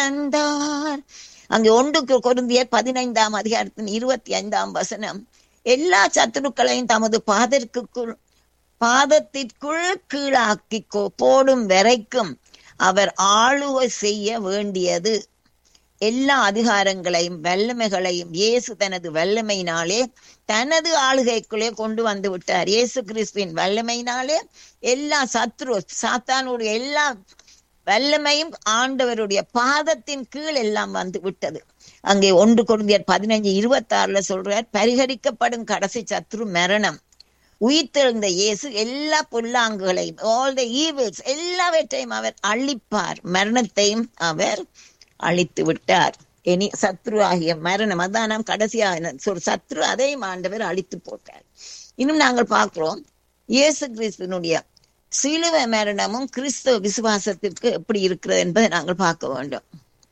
தந்தார் அங்கே ஒன்று கொருந்திய பதினைந்தாம் அதிகாரத்தின் இருபத்தி ஐந்தாம் வசனம் எல்லா சத்துருக்களையும் தமது பாதத்திற்குள் பாதத்திற்குள் கீழாக்கி போடும் வரைக்கும் அவர் ஆளுகை செய்ய வேண்டியது எல்லா அதிகாரங்களையும் வல்லமைகளையும் இயேசு தனது வல்லமையினாலே தனது ஆளுகைக்குள்ளே கொண்டு வந்து விட்டார் இயேசு கிறிஸ்துவின் வல்லமையினாலே எல்லா சத்ரு சாத்தானுடைய எல்லா வல்லமையும் ஆண்டவருடைய பாதத்தின் கீழ் எல்லாம் வந்து விட்டது அங்கே ஒன்று கொடுந்தியர் பதினஞ்சு இருபத்தி ஆறுல சொல்றார் பரிகரிக்கப்படும் கடைசி சத்ரு மரணம் உயிர்த்தெழுந்த இயேசு எல்லா புல்லாங்குகளையும் ஆல் த ஈவில்ஸ் எல்லாவற்றையும் அவர் அழிப்பார் மரணத்தையும் அவர் அழித்து விட்டார் இனி சத்ரு ஆகிய மரணம் அதான் நாம் கடைசியாக சொல் சத்ரு அதையும் ஆண்டவர் அழித்து போட்டார் இன்னும் நாங்கள் பார்க்கிறோம் இயேசு கிறிஸ்துனுடைய சிலுவ மரணமும் கிறிஸ்தவ விசுவாசத்திற்கு எப்படி இருக்கிறது என்பதை நாங்கள் பார்க்க வேண்டும்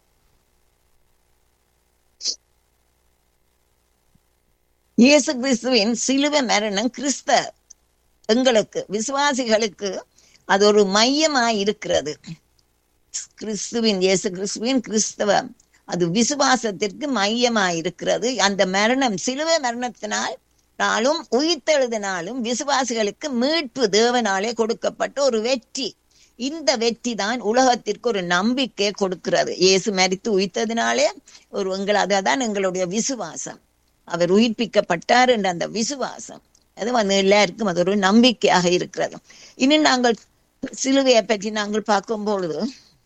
இயேசு கிறிஸ்துவின் சிலுவ மரணம் கிறிஸ்த எங்களுக்கு விசுவாசிகளுக்கு அது ஒரு மையமாய் இருக்கிறது கிறிஸ்துவின் இயேசு கிறிஸ்துவின் கிறிஸ்தவ அது விசுவாசத்திற்கு மையமாய் இருக்கிறது அந்த மரணம் சிலுவ மரணத்தினால் நாளும் உயிர்த்தெழுதினாலும் விசுவாசிகளுக்கு மீட்பு தேவனாலே கொடுக்கப்பட்ட ஒரு வெற்றி இந்த வெற்றி தான் உலகத்திற்கு ஒரு நம்பிக்கை கொடுக்கிறது இயேசு மரித்து உயிர்த்ததினாலே ஒரு எங்கள் அதுதான் எங்களுடைய விசுவாசம் அவர் உயிர்ப்பிக்கப்பட்டார் என்ற அந்த விசுவாசம் அது வந்து எல்லாருக்கும் அது ஒரு நம்பிக்கையாக இருக்கிறது இன்னும் நாங்கள் சிலுவையை பற்றி நாங்கள் பார்க்கும் பொழுது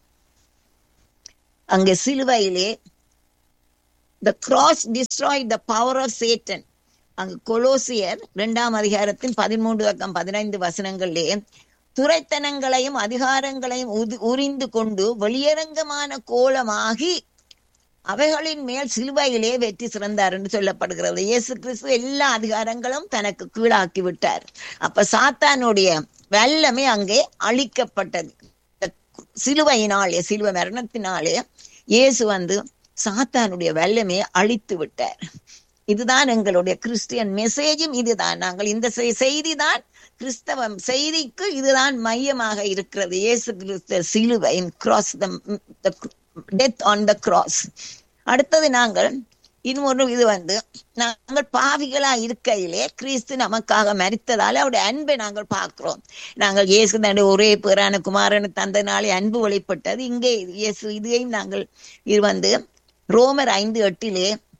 அங்கே சிலுவையிலே the cross destroy the power of Satan அங்கு கொலோசியர் இரண்டாம் அதிகாரத்தின் பதிமூன்று பக்கம் பதினைந்து வசனங்களிலே துறைத்தனங்களையும் அதிகாரங்களையும் உரிந்து கொண்டு வெளியரங்கமான கோலமாகி அவைகளின் மேல் சிலுவையிலே வெற்றி சிறந்தார் என்று சொல்லப்படுகிறது இயேசு கிறிஸ்து எல்லா அதிகாரங்களும் தனக்கு கீழாக்கி விட்டார் அப்ப சாத்தானுடைய வல்லமை அங்கே அழிக்கப்பட்டது சிலுவையினாலே சிலுவை மரணத்தினாலே இயேசு வந்து சாத்தானுடைய வல்லமையை அழித்து விட்டார் இதுதான் எங்களுடைய கிறிஸ்டியன் மெசேஜும் இதுதான் நாங்கள் இந்த செய்தி தான் கிறிஸ்தவம் செய்திக்கு இதுதான் மையமாக இருக்கிறது இயேசு கிறிஸ்த சிலுவை cross death on the cross அடுத்தது நாங்கள் இன்னொரு இது வந்து நாங்கள் பாவிகளா இருக்கையிலே கிறிஸ்து நமக்காக மறித்ததால அவருடைய அன்பை நாங்கள் பார்க்கிறோம் நாங்கள் இயேசு தன்னுடைய ஒரே பேரான குமாரனு தந்தனாலே அன்பு வெளிப்பட்டது இங்கே இயேசு இதையும் நாங்கள் இது வந்து ரோமர் ஐந்து எட்டிலே